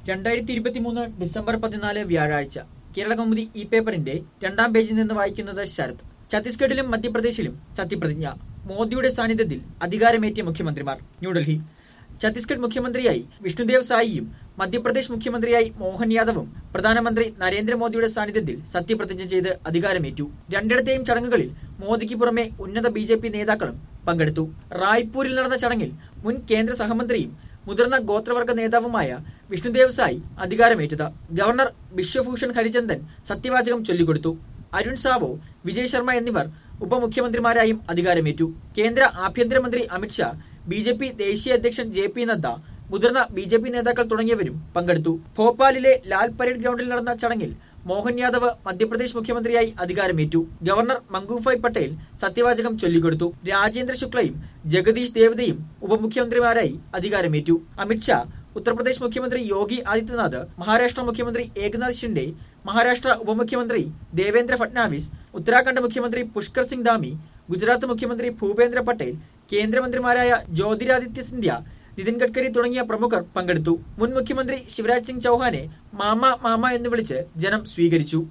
രണ്ടായിരത്തി ഇരുപത്തിമൂന്ന് ഡിസംബർ പതിനാല് വ്യാഴാഴ്ച കേരള കൗമുദി ഇ പേപ്പറിന്റെ രണ്ടാം പേജിൽ നിന്ന് വായിക്കുന്നത് ശരത് ഛത്തീസ്ഗഡിലും മധ്യപ്രദേശിലും സത്യപ്രതിജ്ഞ മോദിയുടെ സാന്നിധ്യത്തിൽ അധികാരമേറ്റിയ മുഖ്യമന്ത്രിമാർ ന്യൂഡൽഹി ഛത്തീസ്ഗഡ് മുഖ്യമന്ത്രിയായി വിഷ്ണുദേവ് സായിയും മധ്യപ്രദേശ് മുഖ്യമന്ത്രിയായി മോഹൻ യാദവും പ്രധാനമന്ത്രി നരേന്ദ്രമോദിയുടെ സാന്നിധ്യത്തിൽ സത്യപ്രതിജ്ഞ ചെയ്ത് അധികാരമേറ്റു രണ്ടിടത്തെയും ചടങ്ങുകളിൽ മോദിക്ക് പുറമെ ഉന്നത ബി ജെ പി നേതാക്കളും പങ്കെടുത്തു റായ്പൂരിൽ നടന്ന ചടങ്ങിൽ മുൻ കേന്ദ്ര സഹമന്ത്രിയും മുതിർന്ന ഗോത്രവർഗ നേതാവുമായ വിഷ്ണുദേവ് സായി അധികാരമേറ്റത് ഗവർണർ ബിശ്വഭൂഷൺ ഹരിചന്ദൻ സത്യവാചകം ചൊല്ലിക്കൊടുത്തു അരുൺ സാവോ വിജയ് ശർമ്മ എന്നിവർ ഉപമുഖ്യമന്ത്രിമാരായും അധികാരമേറ്റു കേന്ദ്ര ആഭ്യന്തരമന്ത്രി അമിത്ഷാ ബി ജെ പി ദേശീയ അധ്യക്ഷൻ ജെ പി നദ്ദ മുതിർന്ന ബി ജെ പി നേതാക്കൾ തുടങ്ങിയവരും പങ്കെടുത്തു ഭോപ്പാലിലെ ലാൽ പരേഡ് ഗ്രൗണ്ടിൽ നടന്ന ചടങ്ങിൽ മോഹൻ യാദവ് മധ്യപ്രദേശ് മുഖ്യമന്ത്രിയായി അധികാരമേറ്റു ഗവർണർ മംഗൂഫായ് പട്ടേൽ സത്യവാചകം ചൊല്ലിക്കൊടുത്തു രാജേന്ദ്ര ശുക്ലയും ജഗദീഷ് ദേവതയും ഉപമുഖ്യമന്ത്രിമാരായി അധികാരമേറ്റു അമിത്ഷാ ഉത്തർപ്രദേശ് മുഖ്യമന്ത്രി യോഗി ആദിത്യനാഥ് മഹാരാഷ്ട്ര മുഖ്യമന്ത്രി ഏകനാഥ് ഷിൻഡെ മഹാരാഷ്ട്ര ഉപമുഖ്യമന്ത്രി ദേവേന്ദ്ര ഫട്നാവിസ് ഉത്തരാഖണ്ഡ് മുഖ്യമന്ത്രി പുഷ്കർ സിംഗ് ധാമി ഗുജറാത്ത് മുഖ്യമന്ത്രി ഭൂപേന്ദ്ര പട്ടേൽ കേന്ദ്രമന്ത്രിമാരായ ജ്യോതിരാദിത്യ സിന്ധ്യ നിതിൻ ഗഡ്കരി തുടങ്ങിയ പ്രമുഖർ പങ്കെടുത്തു മുൻ മുഖ്യമന്ത്രി ശിവരാജ് സിംഗ് ചൌഹാനെ മാമ മാമ എന്ന് വിളിച്ച് ജനം സ്വീകരിച്ചു